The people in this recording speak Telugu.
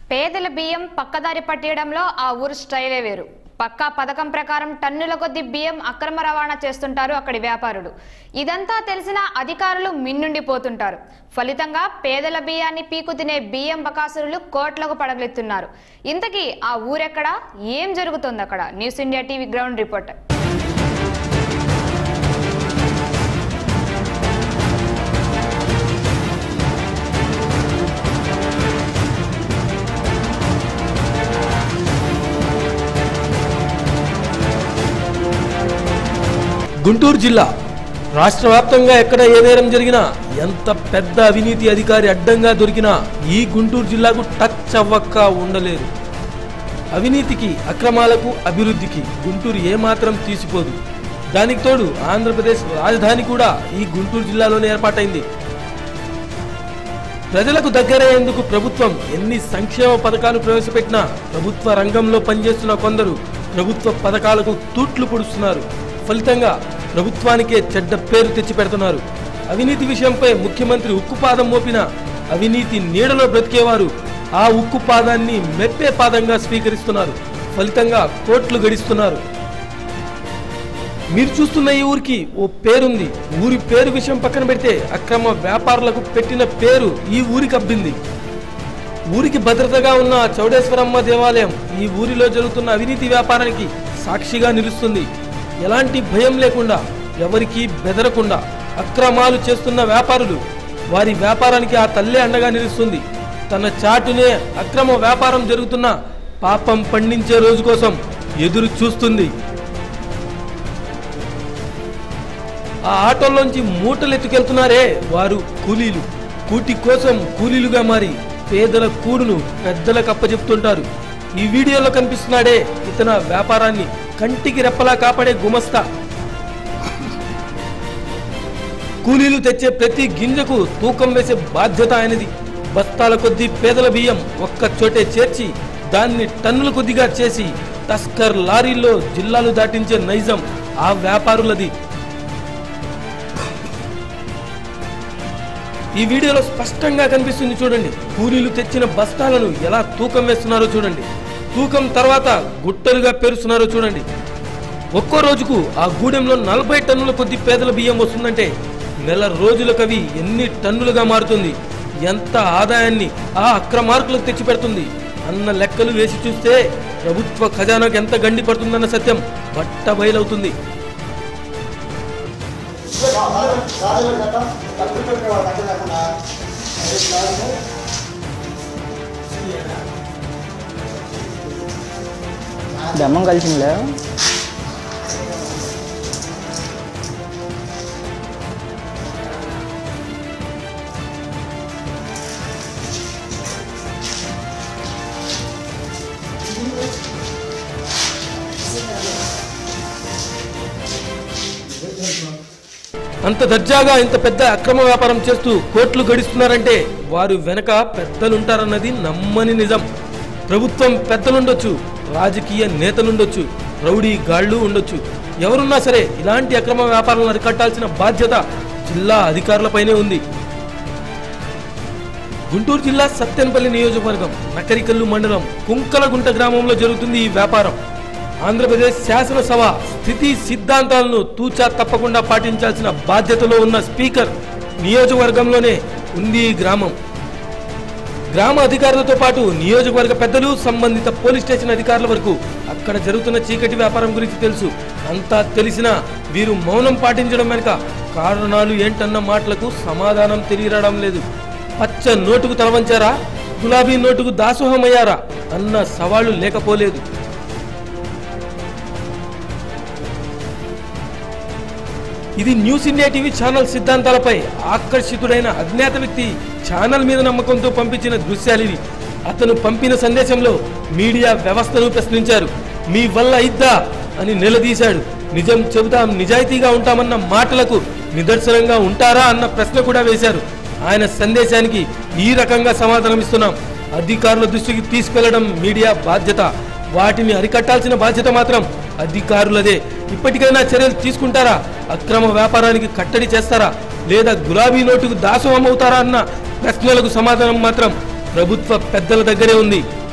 పేదల బియ్యం పక్కదారి పట్టేయడంలో ఆ ఊరు స్టైలే వేరు పక్కా పథకం ప్రకారం టన్నుల కొద్ది బియ్యం అక్రమ రవాణా చేస్తుంటారు అక్కడి వ్యాపారులు ఇదంతా తెలిసిన అధికారులు మిన్నుండిపోతుంటారు ఫలితంగా పేదల బియ్యాన్ని పీకు తినే బియ్యం బకాసురులు కోట్లకు పడగలెత్తున్నారు ఇంతకీ ఆ ఊరెక్కడ ఏం జరుగుతోంది అక్కడ news India TV ground report Guntur జిల్లా రాష్ట్ర వ్యాప్తంగా ఎక్కడ ఏ నేరం జరిగినా ఎంత పెద్ద అవినీతి అధికారి అడ్డంగా దొరికినా ఈ గుంటూరు జిల్లాకు టచ్ అవ్వక్క ఉండలేదు అవినీతికి అక్రమాలకు అభివృద్ధికి గుంటూరు ఏమాత్రం తీసిపోదు దానికి తోడు ఆంధ్రప్రదేశ్ రాజధాని కూడా ఈ గుంటూరు జిల్లాలోనే ఏర్పాటైంది ప్రజలకు దగ్గరయ్యేందుకు ప్రభుత్వం ఎన్ని సంక్షేమ పథకాలు ప్రవేశపెట్టినా ప్రభుత్వ రంగంలో పనిచేస్తున్న కొందరు ప్రభుత్వ పథకాలకు తూట్లు పొడుస్తున్నారు ఫలితంగా ప్రభుత్వానికే చెడ్డ పేరు తెచ్చి పెడుతున్నారు అవినీతి విషయంపై ముఖ్యమంత్రి ఉక్కుపాదం మోపిన అవినీతి నీడలో బ్రతికేవారు ఆ ఉక్కు పాదాన్ని మెప్పే పాదంగా స్వీకరిస్తున్నారు ఫలితంగా కోట్లు గడిస్తున్నారు మీరు చూస్తున్న ఈ ఊరికి ఓ పేరుంది ఊరి పేరు విషయం పక్కన పెడితే అక్రమ వ్యాపారులకు పెట్టిన పేరు ఈ ఊరికి అబ్బింది ఊరికి భద్రతగా ఉన్న చౌడేశ్వరమ్మ దేవాలయం ఈ ఊరిలో జరుగుతున్న అవినీతి వ్యాపారానికి సాక్షిగా నిలుస్తుంది ఎలాంటి భయం లేకుండా ఎవరికీ బెదరకుండా అక్రమాలు చేస్తున్న వ్యాపారులు వారి వ్యాపారానికి ఆ తల్లే అండగా నిలుస్తుంది తన చాటునే అక్రమ వ్యాపారం జరుగుతున్న పాపం పండించే రోజు కోసం ఎదురు చూస్తుంది ఆ ఆటోల్లోంచి మూటలు ఎత్తుకెళ్తున్నారే వారు కూలీలు కూటి కోసం కూలీలుగా మారి పేదల కూడును పెద్దలకు అప్పచెప్తుంటారు ఈ వీడియోలో కనిపిస్తున్నాడే ఇతన వ్యాపారాన్ని కంటికి రెప్పలా కాపాడే గుమస్తా కూలీలు తెచ్చే ప్రతి గింజకు తూకం వేసే బాధ్యత ఆయనది బస్తాల కొద్దీ పేదల బియ్యం ఒక్క చోటే చేర్చి దాన్ని టన్నుల కొద్దిగా చేసి తస్కర్ లారీల్లో జిల్లాలు దాటించే నైజం ఆ వ్యాపారులది ఈ వీడియోలో స్పష్టంగా కనిపిస్తుంది చూడండి కూలీలు తెచ్చిన బస్తాలను ఎలా తూకం వేస్తున్నారో చూడండి తూకం తర్వాత గుట్టలుగా పేరుస్తున్నారో చూడండి ఒక్కో రోజుకు ఆ గూడెంలో నలభై టన్నుల కొద్ది పేదల బియ్యం వస్తుందంటే నెల రోజులకవి ఎన్ని టన్నులుగా మారుతుంది ఎంత ఆదాయాన్ని ఆ అక్రమార్కులకు తెచ్చిపెడుతుంది అన్న లెక్కలు వేసి చూస్తే ప్రభుత్వ ఖజానాకు ఎంత గండి పడుతుందన్న సత్యం బట్ట బయలవుతుంది దమ్మం కలిసిందిలే అంత దర్జాగా ఇంత పెద్ద అక్రమ వ్యాపారం చేస్తూ కోట్లు గడిస్తున్నారంటే వారు వెనక పెద్దలుంటారన్నది నమ్మని నిజం ప్రభుత్వం పెద్దలుండొచ్చు రాజకీయ నేతలుండొచ్చు రౌడీ గాళ్ళు ఉండొచ్చు ఎవరున్నా సరే ఇలాంటి అక్రమ వ్యాపారాలను అరికట్టాల్సిన బాధ్యత జిల్లా అధికారులపైనే ఉంది గుంటూరు జిల్లా సత్తెనపల్లి నియోజకవర్గం నకరికల్లు మండలం కుంకలగుంట గ్రామంలో జరుగుతుంది ఈ వ్యాపారం ఆంధ్రప్రదేశ్ శాసనసభ స్థితి సిద్ధాంతాలను తూచా తప్పకుండా పాటించాల్సిన బాధ్యతలో ఉన్న స్పీకర్ నియోజకవర్గంలోనే ఉంది ఈ గ్రామం గ్రామ అధికారులతో పాటు నియోజకవర్గ పెద్దలు సంబంధిత పోలీస్ స్టేషన్ అధికారుల వరకు అక్కడ జరుగుతున్న చీకటి వ్యాపారం గురించి తెలుసు అంతా తెలిసినా వీరు మౌనం పాటించడం వెనుక కారణాలు ఏంటన్న మాటలకు సమాధానం తెలియరడం లేదు పచ్చ నోటుకు తలవంచారా గులాబీ నోటుకు దాసోహమయ్యారా అన్న సవాళ్లు లేకపోలేదు ఇది న్యూస్ ఇండియా టీవీ ఛానల్ సిద్ధాంతాలపై ఆకర్షితుడైన అజ్ఞాత వ్యక్తి ఛానల్ మీద నమ్మకంతో పంపించిన దృశ్యాలివి అతను పంపిన సందేశంలో మీడియా వ్యవస్థను ప్రశ్నించారు మీ వల్ల ఇద్దా అని నిలదీశాడు నిజం చెబుతాం నిజాయితీగా ఉంటామన్న మాటలకు నిదర్శనంగా ఉంటారా అన్న ప్రశ్న కూడా వేశారు ఆయన సందేశానికి ఈ రకంగా సమాధానం ఇస్తున్నాం అధికారుల దృష్టికి తీసుకెళ్లడం మీడియా బాధ్యత వాటిని అరికట్టాల్సిన బాధ్యత మాత్రం అధికారులదే ఇప్పటికైనా చర్యలు తీసుకుంటారా అక్రమ వ్యాపారానికి కట్టడి చేస్తారా లేదా గులాబీ నోటుకు దాసోహం అవుతారా అన్న ప్రశ్నలకు సమాధానం మాత్రం ప్రభుత్వ పెద్దల దగ్గరే ఉంది